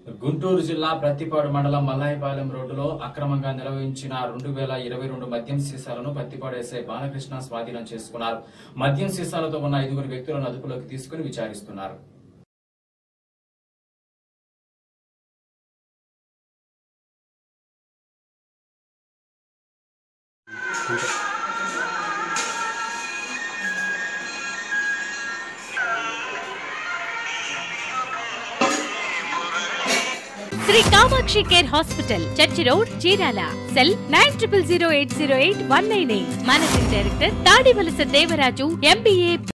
గుంటూరు జిల్లా ప్రత్తిపాడు మండలం మల్లాయిపాలెం రోడ్డులో అక్రమంగా నిర్వహించిన రెండు వేల ఇరవై రెండు మద్యం సీసాలను పత్తిపాడు ఎస్ఐ బాలకృష్ణ స్వాధీనం చేసుకున్నారు మద్యం సీసాలతో ఉన్న ఐదుగురు వ్యక్తులను అదుపులోకి తీసుకుని విచారిస్తున్నారు Shri Kamakshi care hospital church road Chirala cell nine triple zero eight zero eight one nine eight managing director Tadivalasa Devaraju MBA